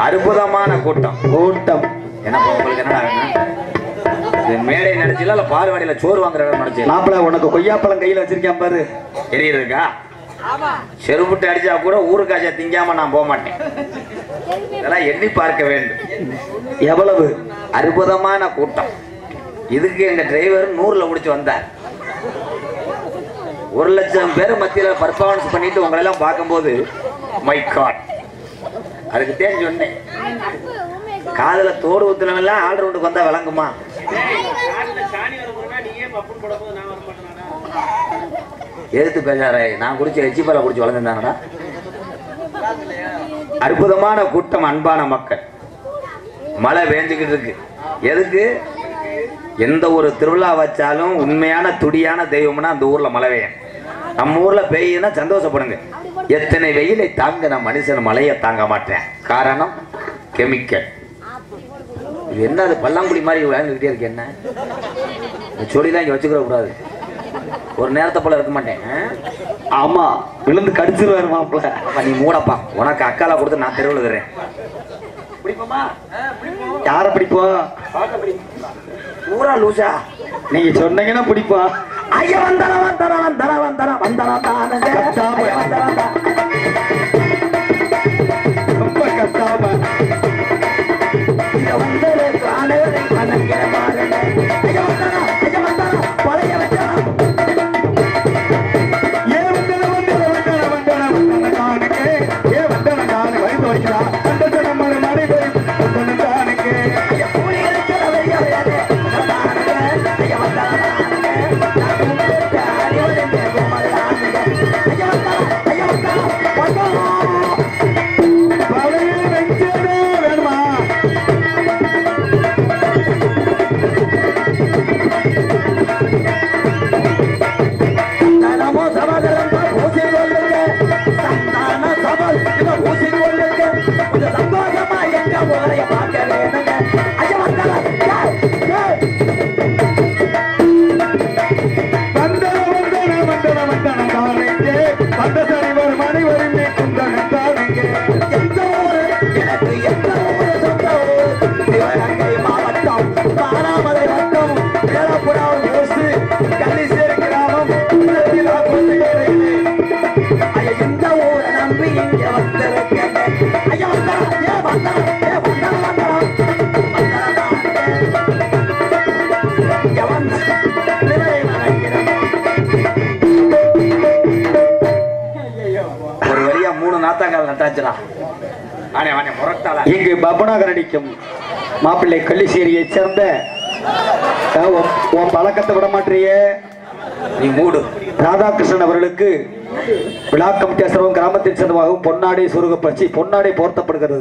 அற்புதமான கூட்டம் கூட்டம் என்ன இப்ப உங்களுக்கு என்னடா வேணும்? இது மேடை நினைச்சல இல்ல பால்வாடியில சோறு வாங்குற இடம் நினைச்சு மாப்பிள்ள உனக்கு கொய்யாப்பழம் கையில வச்சிருக்கேன் பாரு இருக்கா செருப்புட்டு அடிச்சா கூட ஊருக்காச்சா திங்காம நான் போக மாட்டேன் இதெல்லாம் எண்ணி பார்க்க வேண்டும் எவ்வளவு அற்புதமான கூட்டம் இதுக்கு எங்க டிரைவர் நூறுல முடிச்சு வந்தார் ஒரு லட்சம் பேர் மத்தியில பர்ஃபார்மன்ஸ் பண்ணிட்டு உங்களை எல்லாம் பார்க்கும்போது மை காட் அதுக்கு தேன் சொன்னேன் காதுல தோடு ஊத்துனவெல்லாம் ஆல் ரவுண்டுக்கு வந்தா விளங்குமா எதிர்த்து பேசாரே நான் குடிச்ச எச்சிப்பால குடிச்சு வளர்ந்துருந்தாங்கடா அற்புதமான கூட்டம் அன்பான மக்கள் மழை வேஞ்சுக்கிட்டு இருக்கு எதுக்கு எந்த ஒரு திருவிழா வச்சாலும் உண்மையான துடியான தெய்வம்னா அந்த ஊர்ல மழை பெய்யும் நம்ம ஊர்ல பெய்யுதுன்னா சந்தோஷப்படுங்க எத்தனை வெயிலை தாங்க நான் மனுஷன் மழையை தாங்க மாட்டேன் காரணம் கெமிக்கல் இது என்ன அது பல்லாங்குடி மாதிரி விளையாண்டுக்கிட்டே இருக்கு என்ன இந்த சொல்லிலாம் இங்க வச்சுக்கிற கூடாது ஒரு நேரத்தை போல இருக்க மாட்டேன் ஆ? ஆமா விழுந்து கடிச்சிருவாரு மாப்பிள்ள அப்ப நீ மூடப்பா உனக்கு அக்கால கொடுத்து நான் தெருவில் இருக்கிறேன் பிடிப்போமா யார பிடிப்போம் ஊரா லூசா நீங்க சொன்னீங்கன்னா பிடிப்போம் ஐயா வந்தன வந்தன வந்தன வந்தன வந்தன தானங்க கத்தாம. ஐயா வந்தன வந்தன. ரொம்ப கத்தாம இங்க வந்தது காலையில கணக்கிற பாருங்க. ஐயா வந்தன, ஐயா வந்தன, பழைய வச்சன. ஏ வந்தன வந்தன வந்தன வந்தன வந்தன காணுங்க ஏ வந்தன காணு வயசு வைக்கிறா அந்த நம்ம மழை பெய்யும் வந்தன காணுங்க ஐயா கூலி இருக்கிற வெய்ய வெய்யாதே. தானங்க, ஐயா வந்தன தானங்க. நான் உங்களுக்கு அறிவுரை பேசும் மகளானுங்க. ஐயா வந்தன, ஐயா வந்தன, வந்தன. பழைய வெஞ்சனே வேணுமா சந்தானமோ சமாதானம் ஊசி கொள்ளுங்க சந்தான சபல் இவ ஊசி கொள்ளுங்க கொஞ்சம் சந்தோஷமா எங்க ஊரைய பார்க்க வேணுங்க ஐயா வந்தால வந்தன வந்தன வந்தன வந்தன காணுங்க வந்த சரி வரும் மணி வரும் குந்தன காணுங்க எந்த ஊரு எனக்கு எந்த ஊரு சொந்த ஊரு சிவகங்கை மாவட்டம் பாலாமலை வட்டம் ஏலப்புறாவு ஊசு கள்ளிசேரி கிராமம் உள்ளத்திலா கொள்ளுகிறேன் ஐயா இந்த ஊரை நம்பி இங்க வந்திருக்கேன் ஐயா வந்தா ஏ வந்தா ஏ வந்தா வந்தா இங்க வந்து நிலை வணங்கிறோம். ஒரு வழியா மூணு நாத்தாங்கால் நட்டாச்சுடா ஆனே வானே முரட்டாளா இங்கு பபனாக நடிக்கும் மாப்பிள்ளை கள்ளிசேரியை சேர்ந்த அஹ், உன்- உன் பழக்கத்தை விட மாட்டியே நீ மூடு ராதாகிருஷ்ணன் அவர்களுக்கு விழா கமிட்டி அசர்வம் கிராமத்தின் சார்பாகவும் பொன்னாடை சுருகப்பச்சு பொன்னாடை போர்த்தப்படுகிறது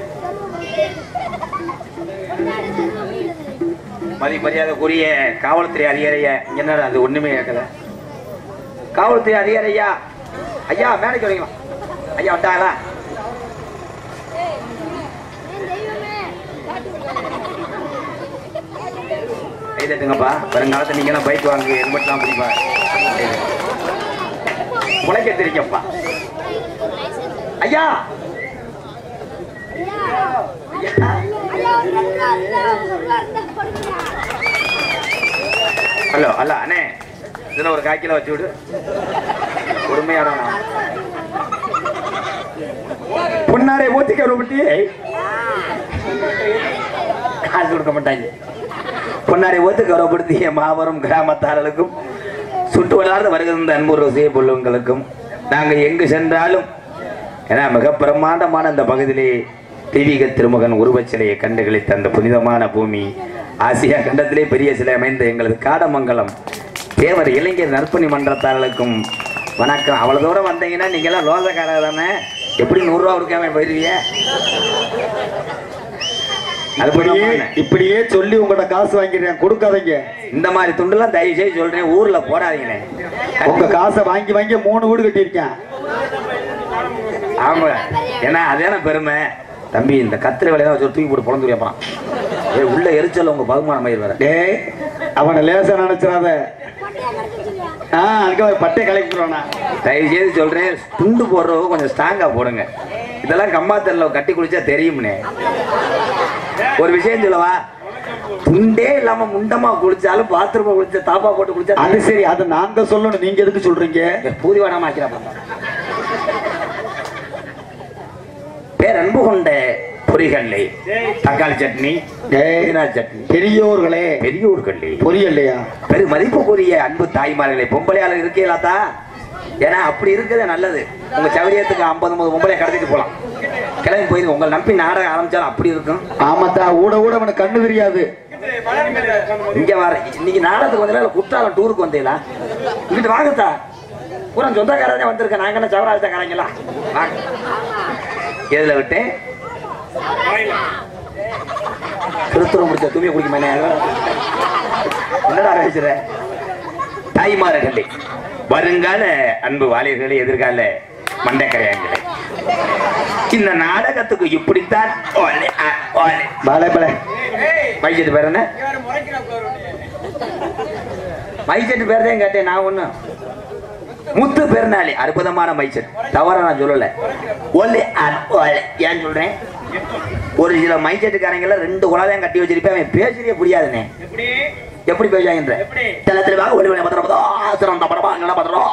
மதி மரியாதைக்குரிய காவல்துறை அதிகாரிய என்னடா அது ஒண்ணுமே கேட்கல காவல்துறை அதிகாரியா ஐயா மேடைக்கு வரீங்களா ஐயா வந்தாங்களா கை தட்டுங்கப்பா வருங்காலத்தில் நீங்க பைக் வாங்கு ஹெல்மெட்லாம் பிடிப்பா முளைக்க தெரிக்கப்பா ஐயா ஐயா ஹலோ அல்ல அண்ணே இதில் ஒரு காய்க்கில வச்சு விடு பொறுமையான பொன்னாடை ஊத்திக்க விடப்பட்டி காசு கொடுக்க மாட்டாங்க பொன்னாரை ஒத்து கௌரவப்படுத்திய மாபெரும் கிராமத்தார்களுக்கும் சுட்டு வளார்ந்து வருகின்ற அன்பு ருசிய புல்லுங்களுக்கும் நாங்கள் எங்கு சென்றாலும் ஏன்னா மிக பிரம்மாண்டமான இந்த பகுதியிலே தெய்வீக திருமகன் உருவச் சிலையை கண்டுகளித்த அந்த புனிதமான பூமி ஆசியா கண்டத்திலே பெரிய சிலை அமைந்த எங்களது காடமங்கலம் தேவர் இளைஞர் நற்பணி மன்றத்தார்களுக்கும் வணக்கம் அவ்வளவு தூரம் வந்தீங்கன்னா நீங்களாம் லோசக்காரர் தானே எப்படி நூறுரூவா கொடுக்காம போயிருவீங்க அது இப்படியே பண்ணாம இப்படியே சொல்லி உங்கள்ட்ட காசு வாங்கிடுறேன் கொடுக்காதீங்க இந்த மாதிரி துண்டுலாம் தயவு செய்து சொல்றேன் ஊர்ல போடாதீங்களே உங்க காசை வாங்கி வாங்கி மூணு வீடு கட்டியிருக்கேன் ஆமா ஏன்னா அதான பெருமை தம்பி இந்த கத்திரி வேலையை வச்சு ஒரு தூக்கி போட்டு பொழந்து வைப்பான் ஏ உள்ள எரிச்சல் உங்க பகுமானம் மயிர் வர டேய் அவனை லேசா நினைச்சிடாத ஆ அதுக்கு அவன் பட்டை கலெக்டர் தயவு செய்து சொல்றேன் துண்டு போடுறவங்க கொஞ்சம் ஸ்ட்ராங்கா போடுங்க இதெல்லாம் கம்மாத்தல்ல கட்டி குளிச்சா தெரியும்னே ஒரு விஷயம் சொல்லவா துண்டே இல்லாம முண்டமா குளிச்சாலும் பாத்ரூம் குளிச்ச தாப்பா போட்டு குளிச்சா அது சரி அது நாங்க சொல்லணும் நீங்க எதுக்கு சொல்றீங்க பூதி வாடாம ஆக்கிறா பேர் அன்பு கொண்ட பொரிகல்லை தக்காளி சட்னி ஏய், புதினா சட்னி பெரியோர்களே பெரியோர்களே புரியலையா பெரு மதிப்புக்குரிய அன்பு தாய்மார்களே பொம்பளையாளர் இருக்கீங்களாத்தா ஏன்னா அப்படி இருக்கிறது நல்லது உங்க சௌரியத்துக்கு ஐம்பது ஐம்பது பொம்பளை கடத்திட்டு போலாம் கிளம்பி போயிருக்கு உங்களை நம்பி நாடகம் ஆரம்பிச்சாலும் அப்படி இருக்கும் ஆமாத்தா ஊட ஊட அவனுக்கு கண்ணு தெரியாது இங்க வர இன்னைக்கு நாடகத்துக்கு வந்தீங்களா குற்றாலம் டூருக்கு வந்தீங்களா இங்கிட்டு வாங்கத்தா பூரா சொந்தக்காரங்க வந்திருக்கேன் நாங்க என்ன சவராஜக்காரங்களா வாங்க எதுல விட்டேன் திருத்துறம் முடிச்ச துணியை குடிக்க மாட்டேன் என்னடா பேசுற தாய்மார்களே வருங்கால அன்பு வாலிபர்களே எதிர்கால மண்டைக்கரையாங்களே இந்த நாடகத்துக்கு இப்படித்தான் ஓலே, ஆ, ஓலே. பாலே பாலே மைசெட்டு பேர் என்ன மைசெட்டு பேர் தான் கேட்டேன் நான் ஒண்ணு முத்து பெருநாளி அற்புதமான மைசெட் தவற நான் சொல்லல ஒல்லி அ- ஒல்லி. ஏன் சொல்றேன் ஒரு சில மைசெட்டுக்காரங்கள ரெண்டு குழாதையும் கட்டி வச்சிருப்பேன் அவன் பேசுறே புரியாதுனே எப்படி பேசுவாங்கன்ற தெல தெளிவாக ஒளி ஒளி பத்திரம் சிறந்த படமா நல்ல பத்திரம்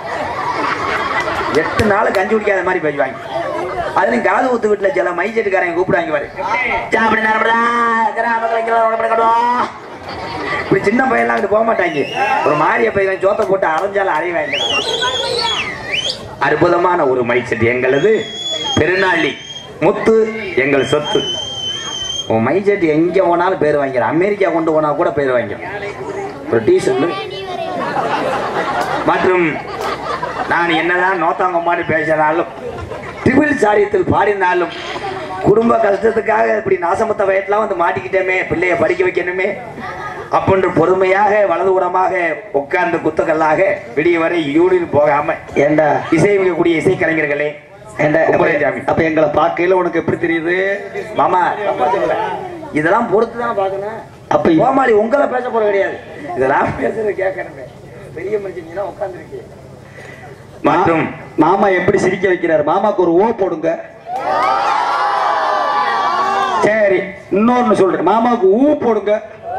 எட்டு நாள் கஞ்சி குடிக்காத மாதிரி பேசுவாங்க அதுலயும் காது ஊத்து வீட்டுல சில மைசெட்டுக்காரங்க கூப்பிடுவாங்க பாரு சாப்பிடு நேரம்டா, கிராமத்துல இங்க உடம்பு கிடக்கட்டும். இப்படி சின்ன பையன்லாம் அங்கிட்டு போக மாட்டாங்க ஒரு மாரிய பையன் சோத்தை போட்டு அரைஞ்சாலும் அறைவாங்க அற்புதமான ஒரு மைசெட் எங்களது பெருநாளி முத்து எங்கள் சொத்து உன் மைசெட் எங்க போனாலும் பேர் வாங்கிடும் அமெரிக்கா கொண்டு போனா கூட பேர் வாங்கிடும் ஒரு டீ சொல்லு மற்றும் நான் என்னதான் நோத்தாங்கம்மான்னு பேசினாலும் திமிழ் சாரியத்தில் பாடினாலும் குடும்ப கஷ்டத்துக்காக இப்படி நாசமத்த வயசுலாம் வந்து மாட்டிக்கிட்டேமே பிள்ளைய படிக்க வைக்கணுமே அப்படின்னு பொறுமையாக வலதுபுறமாக உட்கார்ந்து குத்துக்கல்லாக விடிய வரை யூனியன் போகாம ஏண்டா இசையமைக்கக்கூடிய இசைக்கலைஞர்களே ஏண்டா உபயஜாமி. அப்ப எங்களை பார்க்கையில உனக்கு எப்படி தெரியுது மாமா இதெல்லாம் பொறுத்து தானே பார்க்கணும் அப்ப இ- கோமாளி உங்களை பேச போற கிடையாது இதெல்லாம் பேசுறது கேட்கணுமே பெரிய மனுஷன் தான் உட்காந்துருக்கீங்க மற்றும் மாமா எப்படி சிரிக்க வைக்கிறாரு மாமாக்கு ஒரு ஓ போடுங்க சரி இன்னொன்னு சொல்றேன் மாமாவுக்கு ஊ போடுங்க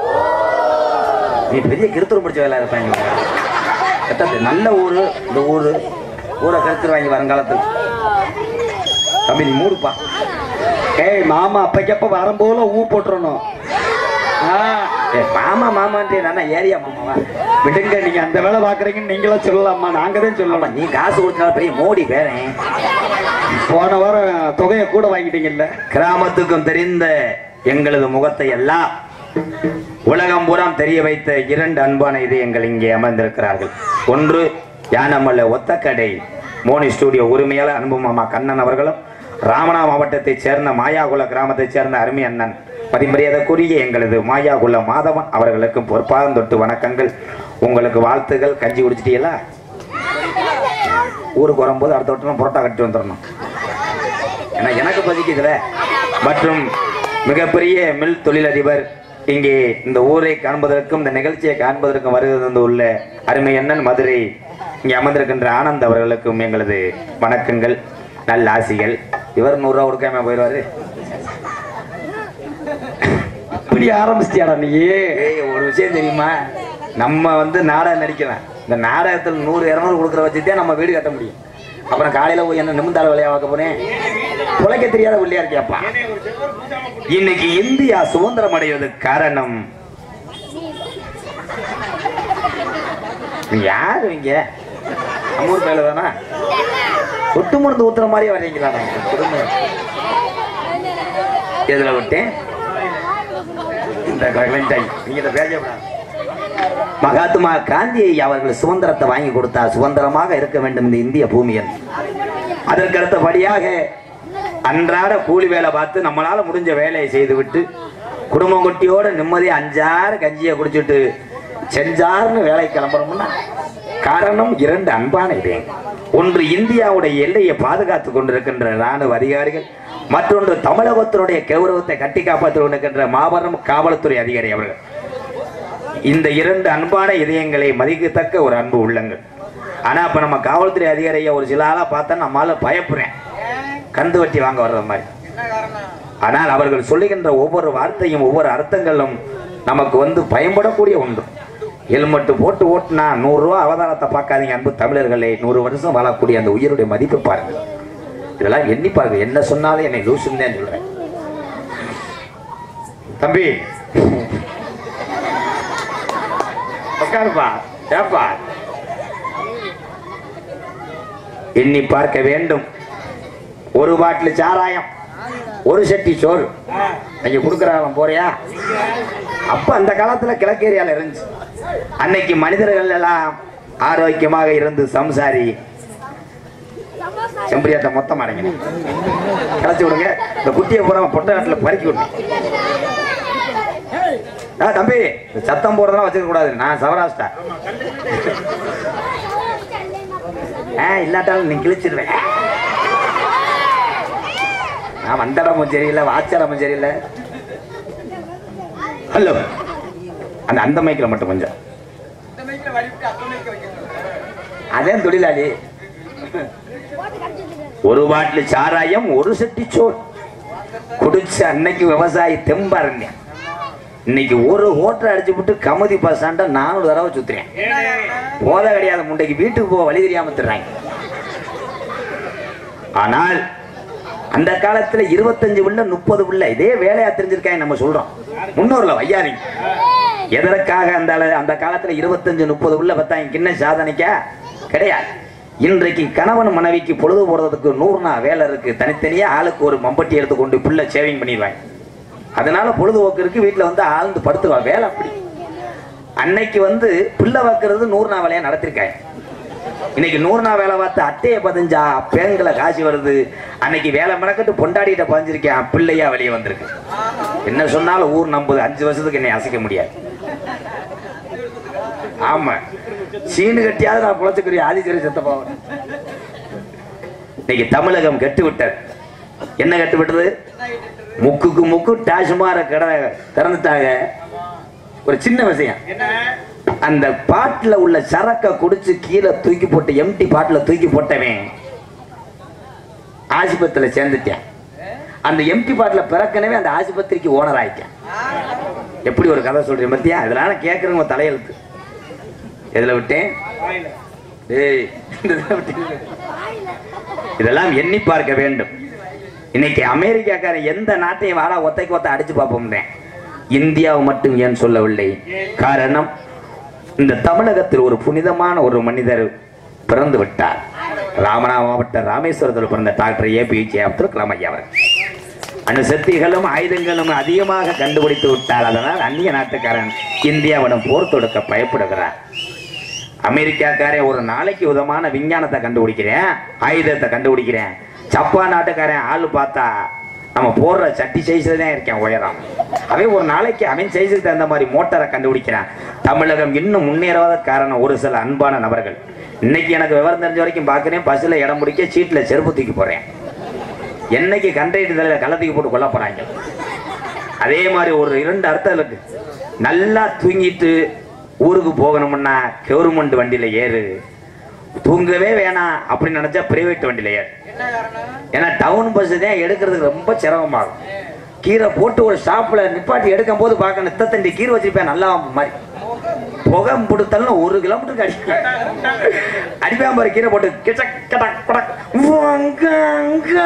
நீ பெரிய கிருத்தூர் முடிச்ச வேலை இருப்பாங்க எத்தனை நல்ல ஊரு இந்த ஊரு ஊரை கருத்துருவாங்க வருங்காலத்துக்கு தம்பி நீ மூடுப்பா ஏய் மாமா அப்பக்கப்ப வரும்போல ஊ போட்டுறணும் ஆ, ஏ மாமா மாமான்ட்டு நான் ஏரியா மாமாவா விடுங்க நீங்க அந்த வேலை பாக்குறீங்கன்னு நீங்களா சொல்லலாமா நாங்க தான் ஆமா சொல்லலாம் நீ காசு கொடுத்தனால பெரிய மோடி பேரன் போன வாரம் தொகையை கூட வாங்கிட்டீங்கல்ல கிராமத்துக்கும் தெரிந்த எங்களது முகத்தை எல்லாம் உலகம் பூராம் தெரிய வைத்த இரண்டு அன்பான இதயங்கள் இங்கே அமர்ந்திருக்கிறார்கள் ஒன்று யானமல்ல ஒத்தக்கடை மோனி ஸ்டூடியோ உரிமையாளர் அன்பு மாமா கண்ணன் அவர்களும் ராமனா மாவட்டத்தைச் சேர்ந்த மாயாகுல கிராமத்தைச் சேர்ந்த அருமை அண்ணன் பதிமரியாதைக்குரிய எங்களது மாயாகுல மாதவன் அவர்களுக்கும் பொற்பாதம் தொட்டு வணக்கங்கள் உங்களுக்கு வாழ்த்துகள் கஞ்சி குடிச்சிட்டீங்களா ஊருக்கு வரும்போது அடுத்த வட்டம் புரோட்டா கட்டி வந்துடணும் ஏன்னா எனக்கு பசிக்குதுல மற்றும் மிகப்பெரிய மில் தொழிலதிபர் இங்கே இந்த ஊரை காண்பதற்கும் இந்த நிகழ்ச்சியை காண்பதற்கும் வருகை தந்து உள்ள அருமை அண்ணன் மதுரை இங்கே அமர்ந்திருக்கின்ற ஆனந்த் அவர்களுக்கும் எங்களது வணக்கங்கள் நல்ல ஆசிகள் இவர் நூறுரூவா கொடுக்காம போயிடுவாரு இப்படி ஆரம்பிச்சிட்டியாடா நீ ஏய் ஒரு விஷயம் தெரியுமா நம்ம வந்து நாடகம் நடிக்கலாம் இந்த நாடகத்தில் நூறு இரநூறு கொடுக்குற வச்சுதான் நம்ம வீடு கட்ட முடியும் அப்புறம் காலையில போய் என்ன நிமிந்தாள் வேலையா பார்க்க போறேன் உழைக்க தெரியாத உள்ளியா இருக்கியாப்பா இன்னைக்கு இந்தியா சுதந்திரம் அடைவதற்கு காரணம் நீ யாரு இங்க அம்மூர் பேல தானா ஒட்டு மருந்து ஊத்துற மாதிரியே வர்றீங்களா கொடுமை எதுல விட்டேன் இந்த கலண்டாய் நீங்க இதை பேசக்கூடாது மகாத்மா காந்தியை அவர்கள் சுதந்திரத்தை வாங்கி கொடுத்தார் சுதந்திரமாக இருக்க வேண்டும் இந்த இந்திய பூமியில் அதற்கு அடுத்தபடியாக அன்றாட கூலி வேலை பார்த்து நம்மளால முடிஞ்ச வேலையை செய்துவிட்டு குடும்பம் குட்டியோட நிம்மதியா அஞ்சாறு கஞ்சியை குடிச்சிட்டு செஞ்சார்னு வேலை கிளம்புறோம்னா காரணம் இரண்டு அன்பான இதயங்கள் ஒன்று இந்தியாவுடைய எல்லையை பாதுகாத்து கொண்டிருக்கின்ற ராணுவ அதிகாரிகள் மற்றொன்று தமிழகத்தினுடைய கௌரவத்தை கட்டி காப்பாற்றிக் கொண்டிருக்கின்ற மாபெரும் காவல்துறை அதிகாரி அவர்கள் இந்த இரண்டு அன்பான இதயங்களை மதிக்கத்தக்க ஒரு அன்பு உள்ளங்கள் ஆனா இப்ப நம்ம காவல்துறை அதிகாரியை ஒரு சில ஆளா பார்த்தா நம்மால பயப்படுறேன் கந்து வட்டி வாங்க வர்ற மாதிரி ஆனால் அவர்கள் சொல்லுகின்ற ஒவ்வொரு வார்த்தையும் ஒவ்வொரு அர்த்தங்களும் நமக்கு வந்து பயன்படக்கூடிய ஒன்று ஹெல்மெட் போட்டு ஓட்டுனா நூறு ரூபா அவதாரத்தை பார்க்காதீங்க அன்பு தமிழர்களே நூறு வருஷம் வாழக்கூடிய அந்த உயிருடைய மதிப்பை பாருங்க இதெல்லாம் எண்ணி பாருங்க என்ன சொன்னாலும் என்னை லூசுன்னு தான் சொல்றேன் தம்பி உட்காருப்பா ஏப்பா எண்ணி பார்க்க வேண்டும் ஒரு பாட்டில் சாராயம் ஒரு சட்டி சோறு நீங்க கொடுக்குறாங்க போறியா அப்ப அந்த காலத்துல கிழக்கு ஏரியால இருந்துச்சு அன்னைக்கு மனிதர்கள் எல்லாம் ஆரோக்கியமாக இருந்து சம்சாரி செம்பரியாத்த மொத்தம் அடங்கின கிளச்சி விடுங்க இந்த குட்டியை பூரா பொட்டை நாட்டில் பறிக்கி விடுங்க ஆ தம்பி இந்த சத்தம் போடுறதெல்லாம் வச்சுக்க கூடாது நான் சவராஷ்டா ஆ இல்லாட்டாலும் நீ கிழிச்சிருவேன் நான் வந்த இடமும் சரியில்லை வாச்ச இடமும் சரியில்லை ஹலோ அந்த அந்த மைக்கில் மட்டும் கொஞ்சம் அதே தொழிலாளி ஒரு பாட்டில் சாராயம் ஒரு சட்டி சோறு குடிச்ச அன்னைக்கு விவசாயி தெம்பா இருந்தேன் இன்னைக்கு ஒரு ஓட்டர் அடிச்சு விட்டு கமதி பஸ் ஸ்டாண்ட நானூறு தடவை சுத்துறேன் போத கிடையாது முண்டைக்கு வீட்டுக்கு போக வழி தெரியாம திடுறாங்க ஆனால் அந்த காலத்துல இருபத்தஞ்சு உள்ள முப்பது உள்ள இதே வேலையா தெரிஞ்சிருக்காங்க நம்ம சொல்றோம் முன்னோர்ல வையாரிங்க எதற்காக அந்த அள- அந்த காலத்துல இருபத்தஞ்சு முப்பது உள்ள பத்தாங்க கிண்ண சாதனைக்கா கிடையாது இன்றைக்கு கணவன் மனைவிக்கு பொழுது போடுறதுக்கு நூறு நாள் வேலை இருக்கு தனித்தனியா ஆளுக்கு ஒரு மம்பட்டி எடுத்து கொண்டு பிள்ளை சேவிங் பண்ணிடுவாங்க அதனால பொழுதுபோக்கு இருக்கு வீட்டுல வந்து ஆழ்ந்து படுத்துருவா வேலை அப்படி அன்னைக்கு வந்து பிள்ளை வைக்கிறது நூறு நாள் வேலையா நடத்திருக்காங்க இன்னைக்கு நூறு நாள் வேலை பார்த்து அட்டையை பதிஞ்சா பேங்களை காசு வருது அன்னைக்கு வேலை மெனக்கட்டு பொண்டாடிட்ட பதிஞ்சிருக்கேன் பிள்ளையா வெளியே வந்திருக்கு என்ன சொன்னாலும் ஊர் நம்புது அஞ்சு வருஷத்துக்கு என்னை அசைக்க முடியாது ஆமா சீனு கட்டியாவது நான் புழைச்சுக்கிறிய ஆதிச்சரி செத்தப்பாவன் இன்னைக்கு தமிழகம் கெட்டு விட்டது என்ன கெட்டு விட்டது முக்குக்கு முக்கு டாஸ்மார கடை திறந்துட்டாங்க ஒரு சின்ன விஷயம் அந்த பாட்டில் உள்ள சரக்க குடிச்சு கீழே தூக்கி போட்டு எம்டி பாட்டில் தூக்கி போட்டவன் ஆஸ்பத்திரியில் சேர்ந்துட்டேன் அந்த எம்டி பாட்டில் பிறக்கனவே அந்த ஆஸ்பத்திரிக்கு ஓனர் ஆயிட்டேன் எப்படி ஒரு கதை சொல்றேன் பத்தியா இதெல்லாம் கேட்குறவங்க தலையெழுத்து எதுல விட்டேன் டேய், இந்த இதுல விட்டேன். இதெல்லாம் எண்ணி பார்க்க வேண்டும் இன்னைக்கு அமெரிக்காக்காரன் எந்த நாட்டையும் வாடா ஒத்தைக்கு ஒத்த அடிச்சு பார்ப்போம்ன்றேன் இந்தியாவை மட்டும் ஏன் சொல்லவில்லை காரணம் இந்த தமிழகத்தில் ஒரு புனிதமான ஒரு மனிதர் பிறந்து விட்டார் ராமநாத மாவட்டம் ராமேஸ்வரத்தில் பிறந்த டாக்டர் ஏபிஜே அப்துல் கலாம் ஐயா அவர் அணுசக்திகளும் ஆயுதங்களும் அதிகமாக கண்டுபிடித்து விட்டார் அதனால் அந்நிய நாட்டுக்காரன் இந்தியாவிடம் போர் தொடுக்க பயப்படுகிறார் அமெரிக்காக்காரன் ஒரு நாளைக்கு உதமான விஞ்ஞானத்தை கண்டுபிடிக்கிறேன் ஆயுதத்தை கண்டுபிடிக்கிறேன் ஜப்பான் நாட்டுக்காரன் ஆளு பார்த்தா நம்ம போடுற சட்டி சைஸ்ல தான் இருக்கேன் உயரம் அவன் ஒரு நாளைக்கு அவன் சைஸுக்கு தகுந்த மாதிரி மோட்டாரை கண்டுபிடிக்கிறான் தமிழகம் இன்னும் முன்னேறாத காரணம் ஒரு சில அன்பான நபர்கள் இன்னைக்கு எனக்கு விவரம் தெரிஞ்ச வரைக்கும் பார்க்கிறேன் பஸ்ஸில் இடம் பிடிக்க சீட்டில் செருப்பு தூக்கி போறேன் என்னைக்கு கண்டக்டர் தலையில கள்ளத்துக்கு போட்டு கொல்ல போறாங்க அதே மாதிரி ஒரு இரண்டு அர்த்தம் இருக்கு நல்லா தூங்கிட்டு ஊருக்கு போகணும்னா கவர்மெண்ட் வண்டியில ஏறு தூங்கவே வேணாம் அப்படின்னு நினைச்சா பிரைவேட் வண்டியில ஏறு ஏன்னா டவுன் பஸ் தான் எடுக்கிறதுக்கு ரொம்ப சிரமமாகும் கீரை போட்டு ஒரு ஸ்டாப்ல நிப்பாட்டி எடுக்கும் போது பார்க்க நித்தத்தண்டி கீரை வச்சிருப்பேன் நல்லா மாதிரி புகை பிடித்தாலும் ஒரு கிலோமீட்டருக்கு அடிப்பேன் அடிப்பேன் பாரு கீரை போட்டு கிச்சக் கடக் கடக் வாங்க, அங்க.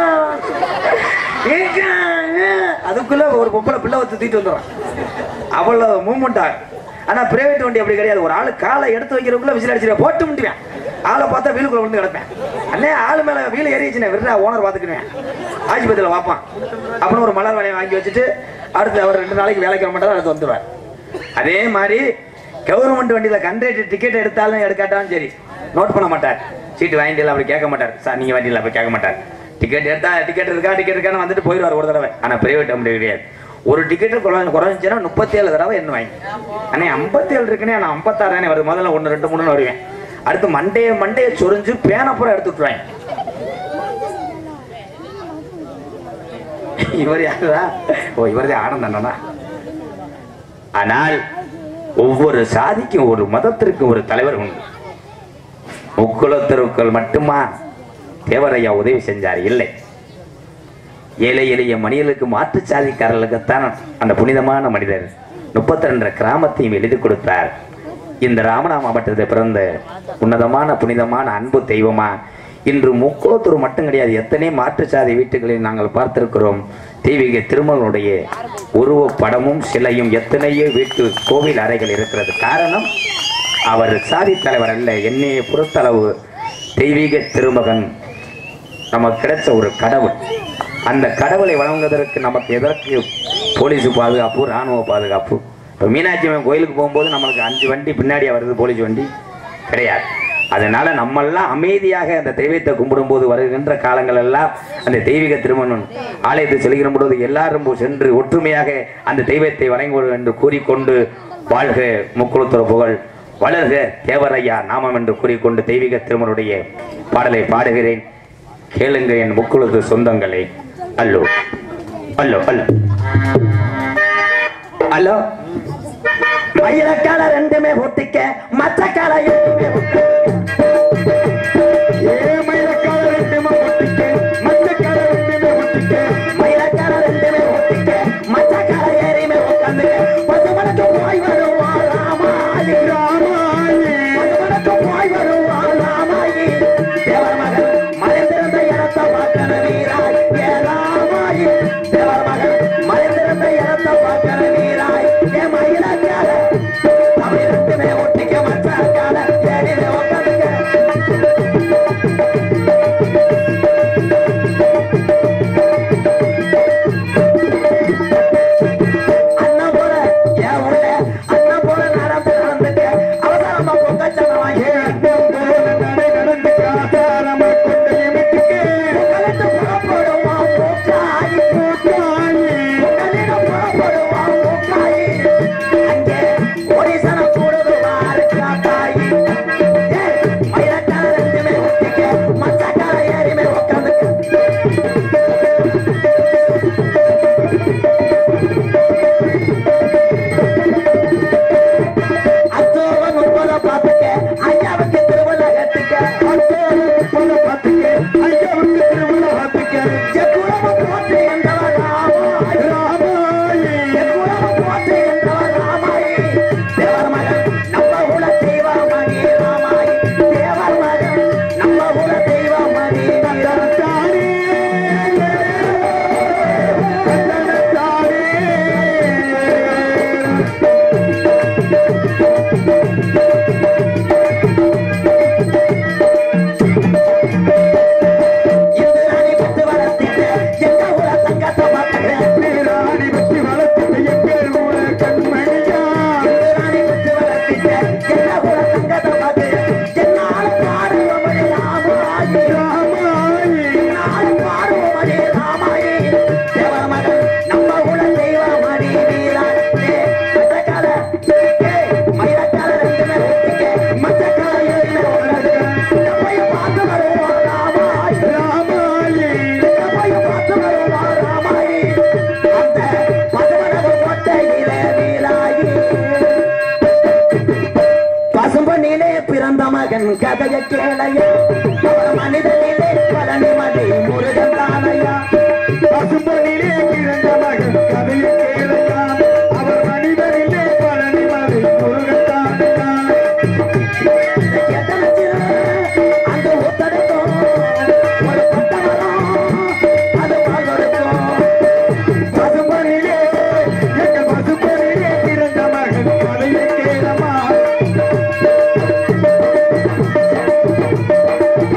ஏங்க, ஏ. அதுக்குள்ள ஒரு பொம்பளை பிள்ளை வச்சு தூக்கிட்டு வந்துடுறான் அவ்வளவு மூவ்மெண்ட் ஆகும் ஆனா பிரைவேட் வண்டி அப்படி கிடையாது ஒரு ஆளு காலை எடுத்து வைக்கிறதுக்குள்ள விசில் அடிச்சிருவேன் போட்டு முடிவேன் ஆளை பார்த்தா வீலுக்குள்ள விழுந்து கிடப்பேன் அண்ணே ஆளு மேல வீல் ஏறிச்சுனே விடுறா ஓனர் பாத்துக்குவேன் ஆஸ்பத்திரியில் பார்ப்பான் அப்புறம் ஒரு மலர் வலையை வாங்கி வச்சுட்டு அடுத்து அவர் ரெண்டு நாளைக்கு வேலைக்கு வர மாட்டாரு அடுத்து வந்துடுவார் அதே மாதிரி கவர்மெண்ட் வண்டியில கண்டக்டர் டிக்கெட் எடுத்தாலும் எடுக்காட்டாலும் சரி நோட் பண்ண மாட்டார் சீட்டு வாங்கிட்டு அப்படி கேட்க மாட்டார் சார் நீங்க வண்டியில் அப்படி கேட்க மாட்டார் டிக்கெட் எடுத்தா டிக்கெட் இருக்கா டிக்கெட் இருக்கான்னு வந்துட்டு போயிடுவார் ஒரு தடவை ஆனா பிரைவேட் அப்படி கிடையாது ஒரு டிக்கெட் குறைஞ்சுன்னா முப்பத்தி ஏழு தடவை என்ன வாங்கி அண்ணே ஐம்பத்தி ஏழு இருக்குன்னே நான் ஐம்பத்தாறு தானே வருது முதல்ல ஒன்று ரெண்டு மூணுன்னு வருவேன் அடுத்து மண்டையை மண்டையை சொரிஞ்சு பேனப்புறம் எடுத்து விட்டுருவாங்க இவர் யாரா ஓ இவரதே ஆனந்தண்ணா ஆனால் ஒவ்வொரு சாதிக்கும் ஒரு மதத்திற்கும் ஒரு தலைவர் உண்டு முக்குலத்திற்குள் மட்டுமா தேவரையா உதவி செஞ்சார் இல்லை ஏழை எளிய மனிதர்களுக்கு மாற்றுச் சாதிக்காரர்களுக்குத்தான் அந்த புனிதமான மனிதர் முப்பத்தி ரெண்டு கிராமத்தையும் எழுதி கொடுத்தார் இந்த ராமநாம மாவட்டத்தில் பிறந்த உன்னதமான புனிதமான அன்பு தெய்வமா இன்று முக்கோத்தூர் மட்டும் கிடையாது எத்தனை மாற்றுச் சாதி வீட்டுகளில் நாங்கள் பார்த்திருக்கிறோம் தெய்வீக திருமலனுடைய உருவ படமும் சிலையும் எத்தனையோ வீட்டு கோவில் அறைகள் இருக்கிறது காரணம் அவர் சாதி தலைவர் அல்ல என்னைய பொறுத்தளவு தெய்வீக திருமகன் நமக்கு கிடைச்ச ஒரு கடவுள் அந்த கடவுளை வழங்குவதற்கு நமக்கு எதற்கு போலீஸ் பாதுகாப்பு ராணுவ பாதுகாப்பு இப்போ மீனாட்சி அம்மன் கோயிலுக்கு போகும்போது நம்மளுக்கு அஞ்சு வண்டி பின்னாடியே வருது போலீஸ் வண்டி கிடையாது அதனால நம்மெல்லாம் அமைதியாக அந்த தெய்வத்தை கும்பிடும்போது வருகின்ற காலங்கள் எல்லாம் அந்த தெய்வீக திருமணம் ஆலயத்தை செல்கிற பொழுது எல்லாரும் சென்று ஒற்றுமையாக அந்த தெய்வத்தை வணங்குவோம் என்று கூறிக்கொண்டு வாழ்க முக்குளத்துற புகழ் வளர்க தேவரையா நாமம் என்று கூறிக்கொண்டு தெய்வீக திருமணுடைய பாடலை பாடுகிறேன் கேளுங்க என் முக்குளத்து சொந்தங்களே அல்லோ அல்லோ அல்லோ அல்லோ மயிலக்கால ரெண்டுமே ஒட்டிக்க மற்ற காலையுமே ஏ மயிலக்கால ரெண்டுமே ஒட்டிக்க மஞ்சக்கால ரெண்டுமே ஒட்டிக்க மயிலக்கால ரெண்டுமே ஒட்டிக்க மற்ற காலை ஏறியுமே உட்காந்து பசுமனுக்கு போய் வருவா ராமாயி ராமாயே பசுமனுக்கு போய் வருவா ராமாயி தேவர் மகன் மறைந்திருந்த இடத்தை பார்க்கற வீராய் ஏ ராமாயி தேவர் மகன் மறைந்திருந்த இடத்தை பார்க்கற வீராய் ஏ மயிலக்கால அவை ரெண்டுமே ஒட்டிக்க மற்ற கால ஏறியுமே உட்காந்துக்க அண்ணன் போல என் உள்ள அண்ணன் போல நடந்து நடந்துட்டு அவசரமா பொங்கச்சனம் வாங்கி அண்ணன் போல நடை நடந்து காத்தாரம கொண்டைய மிட்டுக்கு உங்களிட்டு புறப்படுவான் மூக்காயி தாயே உங்களிடம் புறப்படுவான் மூக்காயி அங்கே ஒடிசன கூடுதுவாரு காக்காயி ஏய், மயிலக்கார ரெண்டுமே ஒட்டிக்க மச்சக்கார ஏறிமே உட்காந்துக்க அத்தோவ முப்பத பார்த்துக்க ஐயாவுக்கு திருவிழா கட்டுக்க அத்தோடு பொண்ணு பார்த்துக்க ஐயாவுக்கு திருவிழா பார்த்துக்க எக்குளம போற்று என்றவர் ராமாயி ராமாயே எக்குளம போற்று என்றவர் ராமாயி தேவர் மகன் நம்ம குல தெய்வமணி ராமாயி தேவர் மகன் நம்ம குல தெய்வமணி தானே தானே இந்து ராணி பெற்று வளர்த்திட்டு எங்க குல சங்கத்தை பார்த்துக்கிறேன் நீராடி வெற்றி வளர்த்து எங்கள் ஊர கண்மணியா இந்து ராணி பெற்று வளர்த்திட்டு எங்க குல சங்கத்தை பார்த்துக்கிறேன் என்னால் பாடுவமணி ராமாயி ராமாயே நாடு பாடுவோமடி ராமாயி தேவர் மகன் நம்ம குல தெய்வமடி வீராட்டே மச்சக்கால ஏய் மயிலக்கால ரெண்டுமே ஒட்டிக்க மச்சக்கால ஏறின உள்ளது போய் பார்த்து வருவோம் ராமாயி ராமாயே போய் பார்த்து வருவோம் ராமாயி அந்த பசுமனது கோட்டையிலே வீராயி பசும்பொன்னிலே பிறந்த மகன் கதைய கேளையா அவர் மனிதனிலே பழனிமலை முருகன் தானையா பசும்பொனிலே பிறந்த மகன் கதையை கேளையா அவர் மனிதனிலே பழனி மலை முருகத்தானையா அந்த ஒத்தடைக்கும் ஒரு பட்டமரம் அது பால் கொடுக்கும் பசும்பொனிலே எங்கள் பசும்பொனிலே பிறந்த மகன் கதையை கேளமா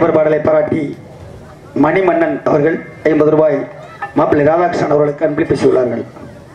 ஐயப்பர் பாடலை பாராட்டி மணிமன்னன் அவர்கள் ஐம்பது ரூபாய் மாப்பிள்ளை ராதாகிருஷ்ணன் அவர்களுக்கு அன்பளி பேசியுள்ளார்கள்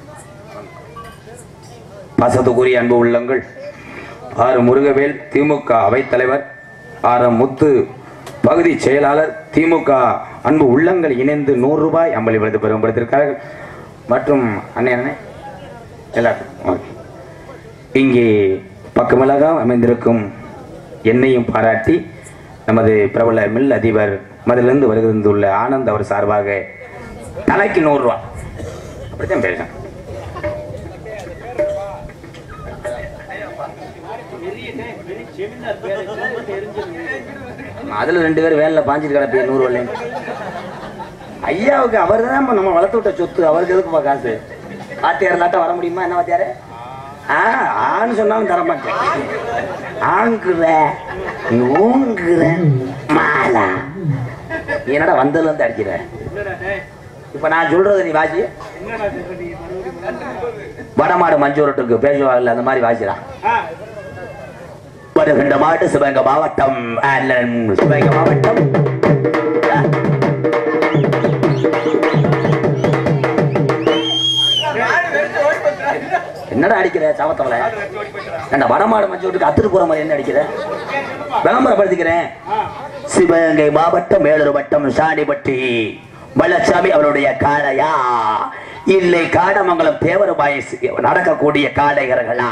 பாசத்துக்குரிய அன்பு உள்ளங்கள் ஆறு முருகவேல் திமுக அவைத்தலைவர் ஆர் எம் முத்து பகுதி செயலாளர் திமுக அன்பு உள்ளங்கள் இணைந்து நூறு ரூபாய் அம்பளி விருது பெரும்படுத்திருக்கிறார்கள் மற்றும் அண்ணே அண்ணே எல்லாருக்கும் ஓகே. இங்கே பக்கமிளகாக அமைந்திருக்கும் என்னையும் பாராட்டி நமது பிரபல மில் அதிபர் மதிலிருந்து வருகின்றுள்ள ஆனந்த் அவர் சார்பாக தலைக்கு நூறு ரூபா அப்படித்தான் பேசுறேன் அதுல ரெண்டு பேரும் வேலையில பாஞ்சிட்டு கிடப்பி நூறு வரலையும் ஐயாவுக்கு அவர் தான் நம்ம வளர்த்து விட்ட சொத்து அவருக்கு எதுக்குப்பா காசு வாத்தியார் இல்லாட்டா வர முடியுமா என்ன வாத்தியாரு ஆ ஆன்னு சொன்னாலும் தர மாட்டேன் ஆங்குற நீ ஊங்குற மாலா நீ என்னடா வந்ததுல இருந்து அடிக்கிற இப்ப நான் சொல்றது நீ வாசி வடமாடு மஞ்சூரட்டுக்கு பேசுவாங்கல்ல அந்த மாதிரி வாசிடா வருகின்ற மாட்டு சிவகங்கை மாவட்டம் அல்லன் சிவகங்கை மாவட்டம் என்னடா அடிக்கிற சாவத்தவள ஏண்டா வடமாடு மஞ்சூட்டுக்கு அத்துட்டு போற மாதிரி என்ன அடிக்கிற விளம்பரப்படுத்திக்கிறேன் சிவகங்கை மாவட்டம் மேலூர் வட்டம் சாணிப்பட்டி வல்லசாமி அவருடைய காளையா இல்லை காடமங்கலம் தேவரபாய் நடக்கக்கூடிய காளைகர்களா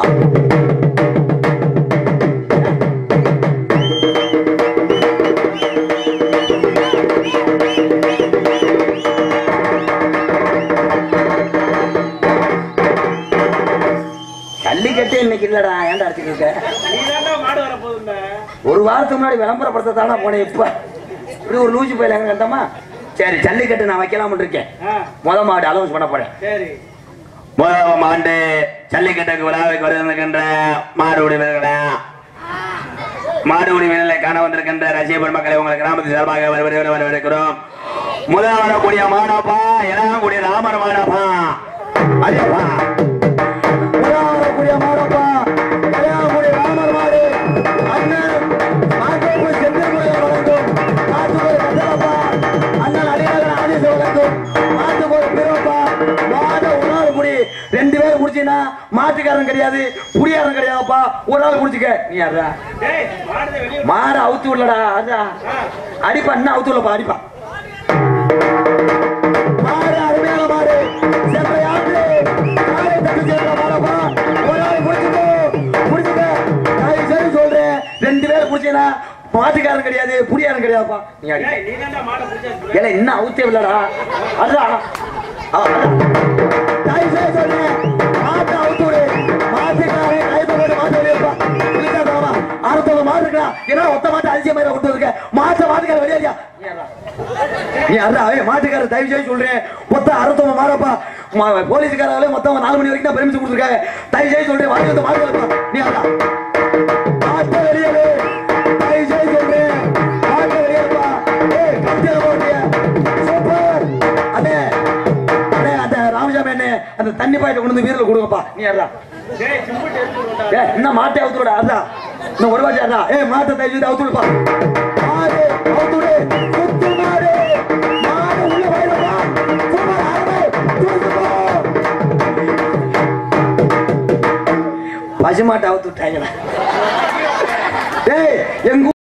ஜல்லிக்கட்டு இன்னைக்கு இல்லடா ஏன்டா அடிச்சுட்டு இருக்க ஒரு வாரத்துக்கு முன்னாடி விளம்பரப்படுத்த தானே போனேன் இப்ப இப்படி ஒரு லூசி போயில எங்க கண்டமா சரி ஜல்லிக்கட்டு நான் வைக்கலாம்னு இருக்கேன் முத மாடு அலௌன்ஸ் பண்ண போறேன் முதல் ஆண்டு ஜல்லிக்கட்டுக்கு விழாவுக்கு வருகின்ற மாடு உரிமைகளா மாடு உரிமைகளை காண வந்திருக்கின்ற ரசிக பெருமக்களை உங்கள் கிராமத்தின் சார்பாக வருவது வரவேற்கிறோம் முதல் வரக்கூடிய மாடப்பா எல்லாம் கூடிய ராமர் மாடப்பா அதேப்பா கூடிய மாடப்பா கல்யாணக்குடி ராமர் மாடு அண்ணன் மாட்டோப்பு செந்தில்முறையை வழங்கும் மாட்டுக்கொரு கட்டளப்பா அண்ணன் அடிநகர் ஆதிச வழங்கும் மாட்டுக்கொரு பிறப்பா மாட ஒரு நாள் குடி ரெண்டு பேரும் குடிச்சீங்கன்னா மாட்டுக்காரன் கிடையாது குடியாரன் கிடையாதுப்பா ஒரு நாள் குடிச்சுக்க நீ யாரா மாட அவுத்து விடலடா அதான் அடிப்பா என்ன அவுத்து விடலப்பா அடிப்பா மாடு அருமையான மாடு சென்ற ஆண்டு மாடை தட்டு சேர்ந்த மாடப்பா ஒரு ஆள் குடிச்சுக்கோ குடிச்சுக்க நான் சரி சொல்றேன் ரெண்டு பேரும் குடிச்சீங்கன்னா மாட்டுக்காரன் கிடையாது புடியாரன் கிடையாதுப்பா நீ அடி ஏல இன்னும் அவுத்தே இல்லடா அதான் ஆ, அதான். தாய் செய்ய சொல்றேன் மாட்டை அவுத்து விடு மாட்டுக்காரன் கைது போட்டு மாட்டு வெளியேப்பா இல்லைக்கா அறுபது மாடு இருக்கலாம் ஏன்னா ஒத்த மாட்டு அரிசிய மாதிரி கொண்டு இருக்க மாட்டை மாட்டுக்காரன் வெளியேறியா நீ அதான் அவன் மாட்டுக்காரர் தயவு செய்து சொல்றேன் மொத்தம் அறுபத்தொன்பது மாடப்பா ம- போலீஸ்காரங்களே மொத்தம் நாலு மணி வரைக்கும் தான் பெருமிச்சு கொடுத்துருக்காங்க தயவு செய்து சொல்றேன் வாங்கி வந்து மாடு நீ அதான் மாட்டை வெளியேறு தயவு செய்து சொல்றேன் மாட்டை வெளியேறுப்பா ஏய் கத்தியில போட்டிய சூப்பர் அண்ணே அண்ணே அந்த ராமசாமி அண்ணே அந்த தண்ணி பாயிட்ட கொண்டு வந்து வீரல கொடுங்கப்பா நீ அதான் ஏ இன்னும் மாட்டை அவுத்து விட அதான் இன்னும் ஒரு வாட்டி அதான் ஏய் மாட்டை தயவு செய்து அவுத்து விடுப்பா மாடு அவுத்து விடு குத்து மாடு மாடு உள்ள போயிடுப்பா சூப்பர் அருமை தூக்கு போ பசுமாட்டை அவுத்து விட்டாங்களா டேய் எங்க